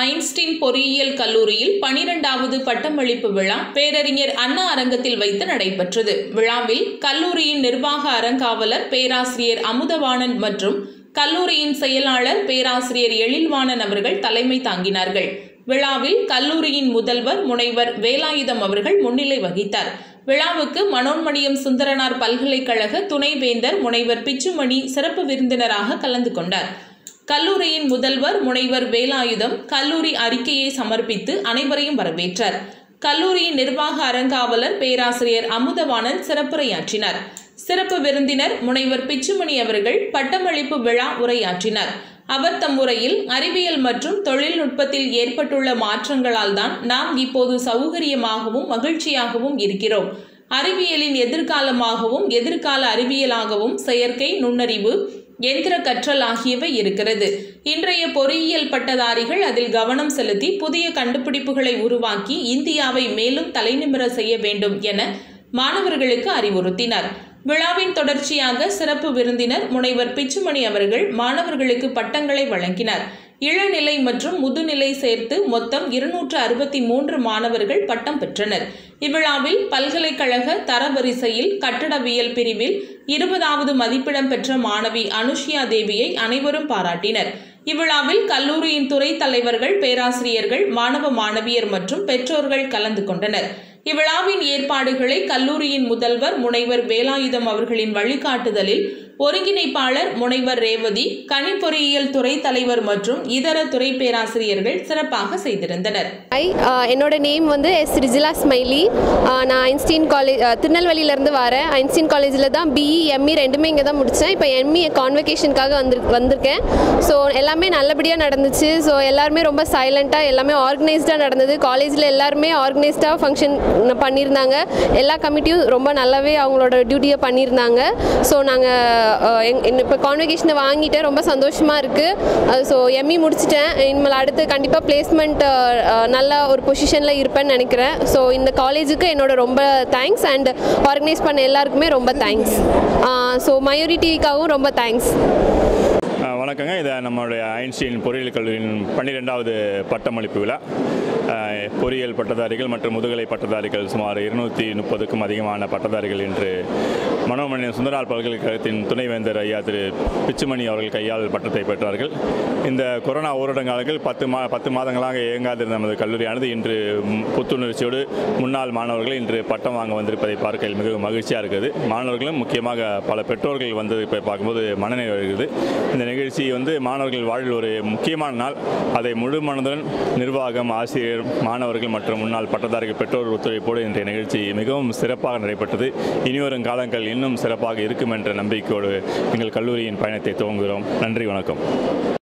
Einstein பொறியியல் கல்லூரியில் பனிரெண்டாவது பட்டமளிப்பு விழா பேரறிஞர் அண்ணா அரங்கத்தில் வைத்து நடைபெற்றது விழாவில் கல்லூரியின் நிர்வாக அறங்காவலர் பேராசிரியர் அமுதவாணன் மற்றும் கல்லூரியின் செயலாளர் பேராசிரியர் எழில்வாணன் அவர்கள் தலைமை தாங்கினார்கள் விழாவில் கல்லூரியின் முதல்வர் முனைவர் வேலாயுதம் அவர்கள் முன்னிலை வகித்தார் விழாவுக்கு மனோன்மணியம் சுந்தரனார் பல்கலைக்கழக துணைவேந்தர் முனைவர் பிச்சுமணி சிறப்பு விருந்தினராக கலந்து கொண்டார் கல்லூரியின் முதல்வர் முனைவர் வேலாயுதம் கல்லூரி அறிக்கையை சமர்ப்பித்து அனைவரையும் வரவேற்றார் கல்லூரியின் நிர்வாக அறங்காவலர் பேராசிரியர் அமுதவாணன் சிறப்புரையாற்றினார் சிறப்பு விருந்தினர் முனைவர் பிச்சுமணி அவர்கள் பட்டமளிப்பு விழா உரையாற்றினார் அவர் தம் உரையில் அறிவியல் மற்றும் தொழில்நுட்பத்தில் ஏற்பட்டுள்ள மாற்றங்களால் தான் நாம் இப்போது சௌகரியமாகவும் மகிழ்ச்சியாகவும் இருக்கிறோம் அறிவியலின் எதிர்காலமாகவும் எதிர்கால அறிவியலாகவும் செயற்கை நுண்ணறிவு எந்திர கற்றல் ஆகியவை இருக்கிறது இன்றைய பொறியியல் பட்டதாரிகள் அதில் கவனம் செலுத்தி புதிய கண்டுபிடிப்புகளை உருவாக்கி இந்தியாவை மேலும் தலைநிமிர செய்ய வேண்டும் என மாணவர்களுக்கு அறிவுறுத்தினார் விழாவின் தொடர்ச்சியாக சிறப்பு விருந்தினர் முனைவர் பிச்சுமணி அவர்கள் மாணவர்களுக்கு பட்டங்களை வழங்கினார் இளநிலை மற்றும் முதுநிலை சேர்த்து மொத்தம் இருநூற்று அறுபத்தி மூன்று மாணவர்கள் பட்டம் பெற்றனர் இவ்விழாவில் பல்கலைக்கழக தரவரிசையில் கட்டடவியல் பிரிவில் இருபதாவது மதிப்பிடம் பெற்ற மாணவி அனுஷியா தேவியை அனைவரும் பாராட்டினர் இவ்விழாவில் கல்லூரியின் துறை தலைவர்கள் பேராசிரியர்கள் மாணவ மாணவியர் மற்றும் பெற்றோர்கள் கலந்து கொண்டனர் இவ்விழாவின் ஏற்பாடுகளை கல்லூரியின் முதல்வர் முனைவர் வேலாயுதம் அவர்களின் வழிகாட்டுதலில் ஒருங்கிணைப்பாளர் முனைவர் ரேவதி கணிப்பொறியியல் துறை தலைவர் மற்றும் இதர துறை பேராசிரியர்கள் சிறப்பாக செய்திருந்தனர் ஹாய் ஆஹ் என்னோட நேம் வந்து எஸ் ரிஜிலா ஸ்மைலி ஆஹ் நான் ஐன்ஸ்டீன் காலேஜ் திருநெல்வேலியிலேருந்து வரேன் ஐன்ஸ்டீன் காலேஜில் தான் பிஇ எம்இ ரெண்டுமே இங்கே தான் முடித்தேன் இப்போ எம்இ கான்வெகேஷனுக்காக வந்து வந்திருக்கேன் ஸோ எல்லாமே நல்லபடியாக நடந்துச்சு ஸோ எல்லாருமே ரொம்ப சைலண்ட்டாக எல்லாமே ஆர்கனைஸ்டாக நடந்தது காலேஜில் எல்லாருமே ஆர்கனைஸ்டாக ஃபங்க்ஷன் பண்ணியிருந்தாங்க எல்லா கமிட்டியும் ரொம்ப நல்லாவே அவங்களோட டியூட்டியை பண்ணியிருந்தாங்க ஸோ நாங்கள் இப்போ கான்வெகேஷனை வாங்கிட்டேன் ரொம்ப சந்தோஷமாக இருக்குது ஸோ எம்இ முடிச்சிட்டேன் இனிமேல் அடுத்து கண்டிப்பாக பிளேஸ்மெண்ட் நல்ல ஒரு பொசிஷனில் இருப்பேன்னு நினைக்கிறேன் ஸோ இந்த காலேஜுக்கு என்னோட ரொம்ப தேங்க்ஸ் அண்ட் ஆர்கனைஸ் பண்ண எல்லாருக்குமே ரொம்ப தேங்க்ஸ் ஸோ மயூரி டிவிக்காகவும் ரொம்ப தேங்க்ஸ் ஆ, வணக்கங்க இது நம்மளுடைய ஐன்ஸ்டீன் பொறியியல் கல்லூரியின் பன்னிரெண்டாவது பட்டமளிப்பு விழா ஆ, பொறியியல் பட்டதாரிகள் மற்றும் முதுகலை பட்டதாரிகள் சுமார் இருநூற்றி முப்பதுக்கும் அதிகமான பட்டதாரிகள் இன்று மனோமணி சுந்தரால் பல்கலைக்கழகத்தின் துணைவேந்தர் ஐயா திரு பிச்சுமணி அவர்கள் கையால் பட்டத்தை பெற்றார்கள் இந்த கொரோனா ஊரடங்காலங்கள் பத்து மா பத்து மாதங்களாக இயங்காதிருந்த நமது கல்லூரியானது இன்று ம், புத்துணர்ச்சியோடு முன்னாள் மாணவர்கள் இன்று பட்டம் வாங்க வந்திருப்பதை பார்க்கையில் மிகவும் மகிழ்ச்சியாக இருக்குது மாணவர்களும் முக்கியமாக பல பெற்றோர்கள் வந்திருப்பதை பார்க்கும்போது மனநிலை வருகிறது இந்த நிகழ்ச்சி வந்து மாணவர்கள் வாழ்வில் ஒரு முக்கியமான நாள் அதை முழு மனதுடன் நிர்வாகம் ஆசிரியர் மாணவர்கள் மற்றும் முன்னாள் பட்டதாரிகள் பெற்றோர் ஒத்துழைப்போடு இன்றைய நிகழ்ச்சி மிகவும் சிறப்பாக நடைபெற்றது இனிவரும் காலங்கள் இன்னும் சிறப்பாக இருக்கும் என்ற நம்பிக்கையோடு எங்கள் கல்லூரியின் பயணத்தை துவங்குகிறோம் நன்றி வணக்கம்